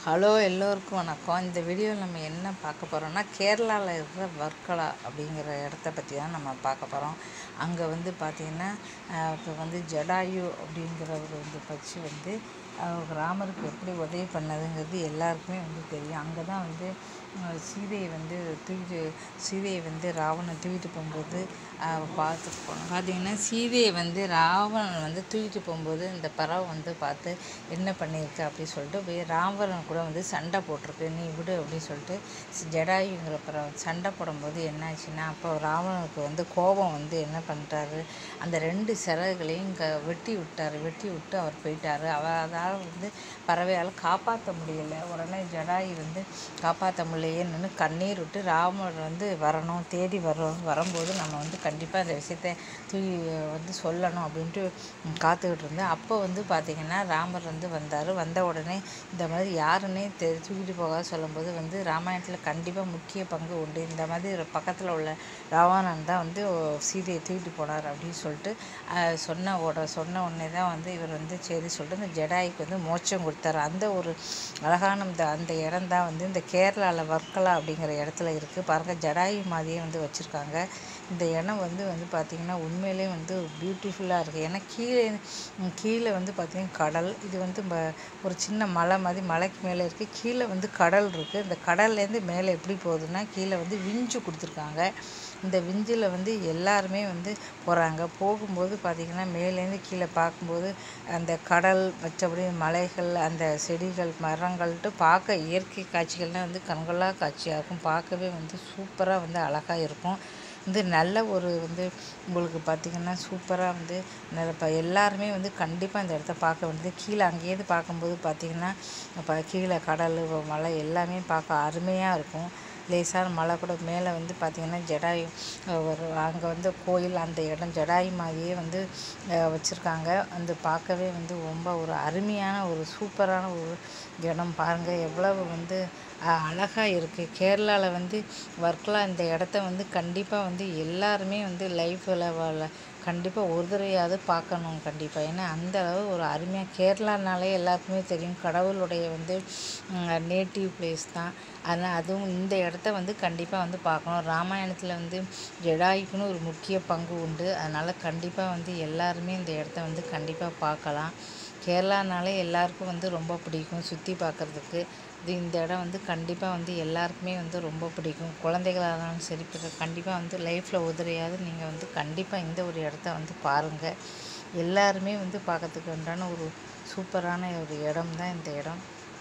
hello எல்லோருக்கும் வணக்கம் இந்த வீடியோவில் நம்ம என்ன பார்க்க போகிறோம்னா கேரளாவில் இருக்கிற வர்க்கலா அப்படிங்கிற இடத்த பற்றி தான் நம்ம பார்க்க போகிறோம் அங்கே வந்து பார்த்திங்கன்னா இப்போ வந்து ஜடாயு அப்படிங்கிறவர் வந்து பற்றி வந்து அவர் ராமருக்கு எப்படி உதவி பண்ணதுங்கிறது எல்லாருக்குமே வந்து தெரியும் அங்கே தான் வந்து அஹ், சீதையை வந்து தூக்கிட்டு சீதையை வந்து ராவணன் தூக்கிட்டு போகும்போது அஹ், பார்த்து போனோம் பார்த்தீங்கன்னா சீதையை வந்து ராவணன் வந்து தூக்கிட்டு போகும்போது இந்த பறவை வந்து பார்த்து என்ன பண்ணியிருக்கு அப்படின்னு சொல்லிட்டு போய் ராவணன் கூட வந்து சண்டை போட்டிருக்கு நீ விடு அப்படின்னு சொல்லிட்டு ஸ்- ஜடாயுங்கிற பறவை சண்டை போடும்போது என்னாச்சுன்னா அப்போ ராவணனுக்கு வந்து கோபம் வந்து என்ன பண்ணிட்டாரு அந்த ரெண்டு சிறகுகளையும் க வெட்டி விட்டார் வெட்டி விட்டு அவர் போயிட்டாரு அவர் அதால் வந்து பறவையால் காப்பாற்ற முடியல உடனே ஜடாயு வந்து காப்பாற்ற முடியலையேன்னு கண்ணீர் விட்டு ராமர் வந்து வரணும் தேடி வரோம் வரும்போது நம்ம வந்து கண்டிப்பாக அந்த விஷயத்த தூக்கி வந்து சொல்லணும் அப்படின்ட்டு ம், காத்துக்கிட்டு இருந்தேன் அப்போ வந்து பார்த்திங்கன்னா ராமர் வந்து வந்தார் வந்த உடனே இந்த மாதிரி யாருன்னே தெ தூக்கிட்டு போகாத சொல்லும்போது வந்து ராமாயணத்தில் கண்டிப்பாக முக்கிய பங்கு உண்டு இந்த மாதிரி பக்கத்தில் உள்ள ராவணன் தான் வந்து சீதையை தூக்கிட்டு போனார் அப்படின்னு சொல்லிட்டு அஹ், சொன்ன உட சொன்ன உடனே தான் வந்து இவர் வந்து சரி சொல்லிட்டு இந்த ஜடாய்க்கு வந்து மோட்சம் கொடுத்தாரு அந்த ஒரு அழகான இந்த அந்த இடம் தான் வந்து இந்த கேரளாவில் வர்க்கலா அப்படிங்கிற இடத்துல இருக்குது பாருங்கள் ஜடாயு மாதிரியே வந்து வச்சுருக்காங்க இந்த இடம் வந்து வந்து பார்த்திங்கன்னா உண்மையிலே வந்து பியூட்டிஃபுல்லாக இருக்குது ஏன்னா கீழே ம், கீழே வந்து பார்த்திங்கன்னா கடல் இது வந்து ம- ஒரு சின்ன மலை மாதிரி மலைக்கு மேலே இருக்குது கீழே வந்து கடல் இருக்குது இந்த கடல்லேருந்து மேலே எப்படி போகுதுன்னா கீழே வந்து விஞ்சு கொடுத்துருக்காங்க இந்த விஞ்சில் வந்து எல்லாருமே வந்து போகிறாங்க போகும்போது பார்த்திங்கன்னா மேலேருந்து கீழே பார்க்கும்போது அந்த கடல் மற்றபடி மலைகள் அந்த செடிகள் மரங்கள்ட்டு பார்க்க இயற்கை காட்சிகள்லாம் வந்து கண்கொள்ளா காட்சியாக இருக்கும் பார்க்கவே வந்து சூப்பராக வந்து அழகாக இருக்கும் வந்து நல்ல ஒரு வந்து உங்களுக்கு பார்த்திங்கன்னா சூப்பராக வந்து நல்ல இப்போ எல்லாருமே வந்து கண்டிப்பாக இந்த இடத்த பார்க்க வேண்டியது கீழே அங்கேயிருந்து பார்க்கும்போது பார்த்திங்கன்னா இப்போ கீழே கடல் மலை எல்லாமே பார்க்க அருமையாக இருக்கும் லேசான மலை கூட மேலே வந்து பார்த்திங்கன்னா ஜடாயு அஹ், ஒரு அங்கே வந்து கோயில் அந்த இடம் ஜடாயு மாதிரியே வந்து வச்சுருக்காங்க அந்த பார்க்கவே வந்து ரொம்ப ஒரு அருமையான ஒரு சூப்பரான ஒரு இடம் பாருங்கள் எவ்வளவு வந்து அழகாக இருக்குது கேரளாவில் வந்து வர்க்கலா இந்த இடத்த வந்து கண்டிப்பாக வந்து எல்லாருமே வந்து லைஃப்பில் வாழ கண்டிப்பாக ஒரு தடவையாவது பார்க்கணும் கண்டிப்பாக ஏன்னா அந்த அளவு ஒரு அருமையாக கேரளானாலே எல்லாருக்குமே தெரியும் கடவுளுடைய வந்து நேட்டிவ் பிளேஸ் தான் அதனால் அதுவும் இந்த இடத்த வந்து கண்டிப்பாக வந்து பார்க்கணும் ராமாயணத்தில் வந்து ஜடாயுக்குன்னு ஒரு முக்கிய பங்கு உண்டு அதனால் கண்டிப்பாக வந்து எல்லாருமே இந்த இடத்த வந்து கண்டிப்பாக பார்க்கலாம் கேரளானாலே எல்லாருக்கும் வந்து ரொம்ப பிடிக்கும் சுற்றி பார்க்குறதுக்கு இது இந்த இடம் வந்து கண்டிப்பாக வந்து எல்லாருக்குமே வந்து ரொம்ப பிடிக்கும் குழந்தைகளாக இருந்தாலும் சரி இப்போ கண்டிப்பாக வந்து லைஃப்பில் உதறையாவது நீங்கள் வந்து கண்டிப்பாக இந்த ஒரு இடத்த வந்து பாருங்கள் எல்லாருமே வந்து பார்க்கறதுக்கு உண்டான ஒரு சூப்பரான ஒரு இடம் தான் இந்த இடம்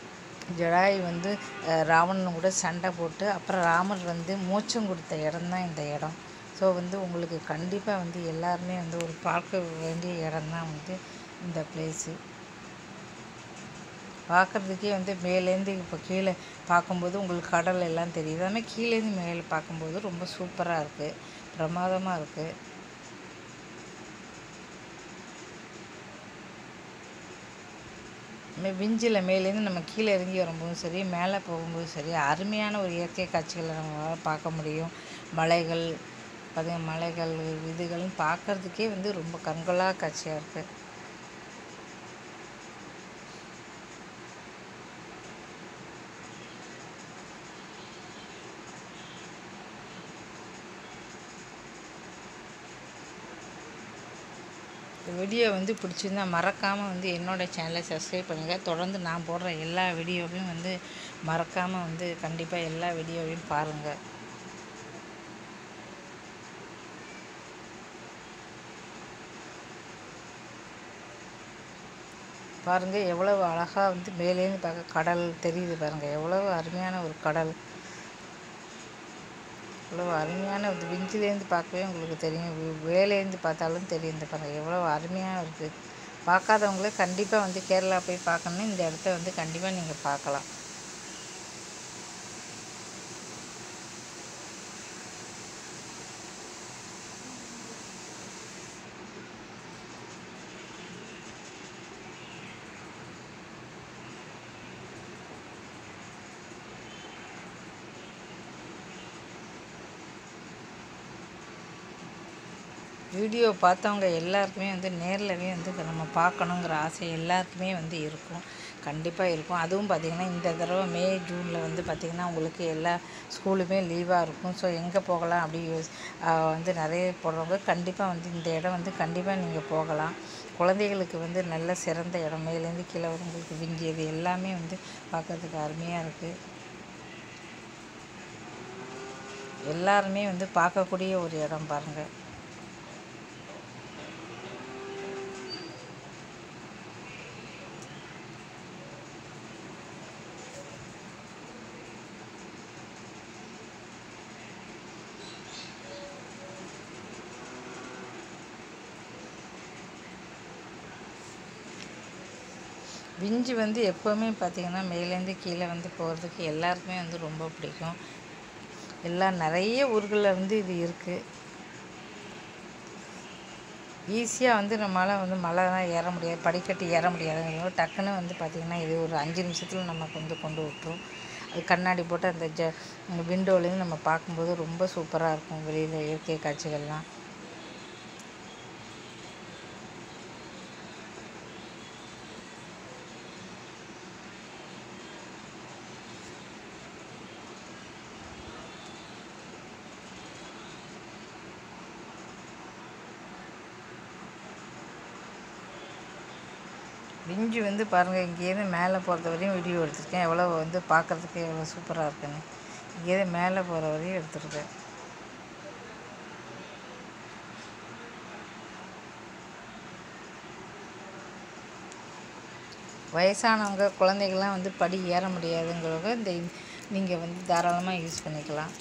ஜடாயு வந்து அஹ், ராவணன் கூட சண்டை போட்டு அப்புறம் ராமர் வந்து மோட்சம் கொடுத்த இடம் தான் இந்த இடம் ஸோ வந்து உங்களுக்கு கண்டிப்பாக வந்து எல்லாருமே வந்து ஒரு பார்க்க வேண்டிய இடம் தான் வந்து இந்த பிளேஸு பார்க்குறதுக்கே வந்து மேலேருந்து இப்போ கீழே பார்க்கும்போது உங்களுக்கு கடல் எல்லாம் தெரியுது அதுமாதிரி கீழேருந்து மேலே பார்க்கும்போது ரொம்ப சூப்பராக இருக்குது பிரமாதமாக இருக்குது மே- விஞ்சில் மேலேருந்து நம்ம கீழே இறங்கி வரும்போதும் சரி மேலே போகும்போதும் சரி அருமையான ஒரு இயற்கை காட்சிகளை நம்மளால பார்க்க முடியும் மலைகள் பார்த்தீங்கன்னா மலைகள் இதுகளும் பார்க்கறதுக்கே வந்து ரொம்ப கண்கொள்ளா காட்சியாக இருக்குது இந்த வீடியோ வந்து பிடிச்சிருந்தா மறக்காமல் வந்து என்னோட சேனலை சப்ஸ்கிரைப் பண்ணுங்கள் தொடர்ந்து நான் போடுற எல்லா வீடியோவையும் வந்து மறக்காமல் வந்து கண்டிப்பாக எல்லா வீடியோவையும் பாருங்கள் பாருங்கள் எவ்வளவு அழகாக வந்து மேலேருந்து பார்க்க கடல் தெரியுது பாருங்கள் எவ்வளவு அருமையான ஒரு கடல் எவ்வளோ அருமையான இது விஞ்சிலேருந்து பார்க்கவே உங்களுக்கு தெரியும் வே- வேலேருந்து பார்த்தாலும் தெரியும் இந்த பாருங்கள் எவ்வளோ அருமையாக இருக்குது பார்க்காதவங்களே கண்டிப்பாக வந்து கேரளா போய் பார்க்கணுன்னு இந்த இடத்த வந்து கண்டிப்பாக நீங்கள் பார்க்கலாம் வீடியோ பார்த்தவங்க எல்லாருக்குமே வந்து நேர்லவே வந்து இதை நம்ம பார்க்கணுங்கிற ஆசை எல்லாருக்குமே வந்து இருக்கும் கண்டிப்பாக இருக்கும் அதுவும் பார்த்திங்கன்னா இந்த தடவை மே ஜூனில் வந்து பார்த்திங்கன்னா உங்களுக்கு எல்லா ஸ்கூலுமே லீவாக இருக்கும் ஸோ எங்கே போகலாம் அப்படி யோசி ஆஹ் வந்து நிறைய போடுறவங்க கண்டிப்பாக வந்து இந்த இடம் வந்து கண்டிப்பாக நீங்கள் போகலாம் குழந்தைகளுக்கு வந்து நல்ல சிறந்த இடம் மேலேருந்து கீழே வரும் உங்களுக்கு விங்கியது எல்லாமே வந்து பார்க்கறதுக்கு அருமையாக இருக்குது எல்லாருமே வந்து பார்க்கக்கூடிய ஒரு இடம் பாருங்கள் விஞ்சு வந்து எப்போவுமே பார்த்தீங்கன்னா மேலேருந்து கீழே வந்து போகிறதுக்கு எல்லாருக்குமே வந்து ரொம்ப பிடிக்கும் எல்லா நிறைய ஊர்களில் வந்து இது இருக்குது ஈஸியாக வந்து நம்மளால் வந்து மலைலாம் ஏற முடியாது படிக்கட்டு ஏற முடியாதுங்கிறவங்க டக்குன்னு வந்து பார்த்திங்கன்னா இது ஒரு அஞ்சு நிமிஷத்தில் நமக்கு வந்து கொண்டு விட்டுரும் அது கண்ணாடி போட்டு அந்த ஜ விண்டோலேருந்து நம்ம பார்க்கும்போது ரொம்ப சூப்பராக இருக்கும் வெளியில் இயற்கை காட்சிகள்லாம் விஞ்சு வந்து பாருங்கள் இங்கேருந்து மேலே போகிறது வரையும் வீடியோ எடுத்திருக்கேன் எவ்வளோ வந்து பார்க்குறதுக்கு எவ்வளோ சூப்பராக இருக்குன்னு இங்கேருந்து மேலே போகிற வரையும் எடுத்திருக்கேன் வயசானவங்க குழந்தைகள்லாம் வந்து படி ஏற முடியாதுங்கிறவங்க இந்த நீங்கள் வந்து தாராளமாக யூஸ் பண்ணிக்கலாம்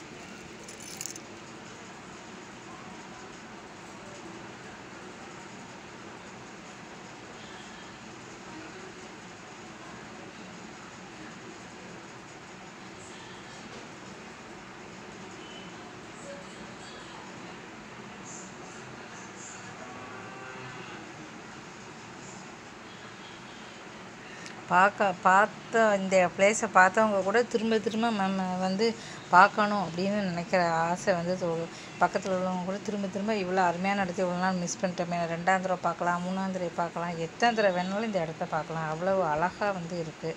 பார்க்க பார்த்த இந்த பிளேஸை பார்த்தவங்க கூட திரும்ப திரும்ப நம்ம வந்து பார்க்கணும் அப்படின்னு நினைக்கிற ஆசை வந்து தோ- பக்கத்தில் உள்ளவங்க கூட திரும்ப திரும்ப இவ்வளோ அருமையான இடத்த இவ்வளோ நாள் மிஸ் பண்ணிட்டோமே ரெண்டாம் தடவை பார்க்கலாம் மூணாம் தடவை பார்க்கலாம் எத்தனை தடவை வேணாலும் இந்த இடத்த பார்க்கலாம் அவ்வளோ அழகாக வந்து இருக்குது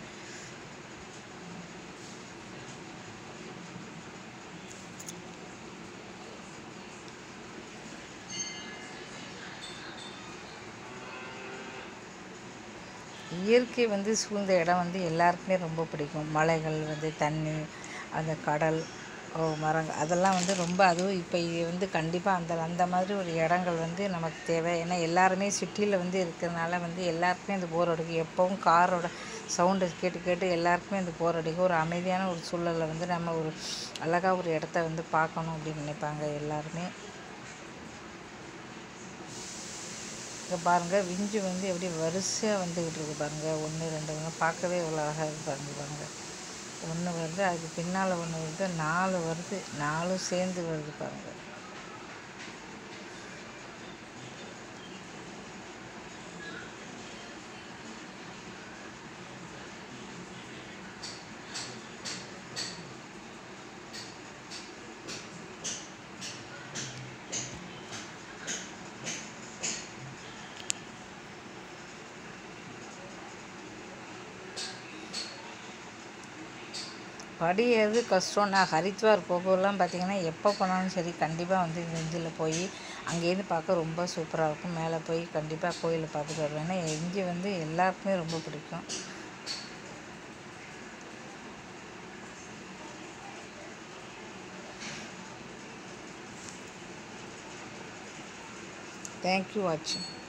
இயற்கை வந்து சூழ்ந்த இடம் வந்து எல்லாருக்குமே ரொம்ப பிடிக்கும் மலைகள் வந்து தண்ணி அந்த கடல் ஓ மரங்கள் அதெல்லாம் வந்து ரொம்ப அதுவும் இப்போ இது வந்து கண்டிப்பாக அந்த அந்த மாதிரி ஒரு இடங்கள் வந்து நமக்கு தேவை ஏன்னா எல்லாருமே சிட்டியில் வந்து இருக்கிறதுனால வந்து எல்லாருக்குமே அந்த போர் அடிக்கும் எப்போவும் காரோட சவுண்டு கேட்டு கேட்டு எல்லாருக்குமே அந்த போர் அடிக்கும் ஒரு அமைதியான ஒரு சூழலில் வந்து நம்ம ஒரு அழகாக ஒரு இடத்த வந்து பார்க்கணும் அப்படின்னு நினைப்பாங்க எல்லாருமே இங்கே பாருங்கள் விஞ்சு வந்து எப்படி வரிசையாக வந்துக்கிட்டு இருக்கு பாருங்கள் ஒன்று ரெண்டு மூணு பார்க்கவே இவ்வளோ அழகாக இருக்கு பாருங்க பாருங்க ஒன்று வருது அதுக்கு பின்னால் ஒன்று வருது நாலு வருது நாலும் சேர்ந்து வருது பாருங்க படி ஏறது கஷ்டம் நான் ஹரித்வார் போகலாம் பார்த்தீங்கன்னா எப்போ போனாலும் சரி கண்டிப்பாக வந்து இந்த இதில் போய் அங்கேருந்து பார்க்க ரொம்ப சூப்பராக இருக்கும் மேலே போய் கண்டிப்பாக கோயிலை பார்த்துட்டு வருவேன் ஏன்னா இங்கே வந்து எல்லாருக்குமே ரொம்ப பிடிக்கும் தேங்க்யூ வாட்சிங்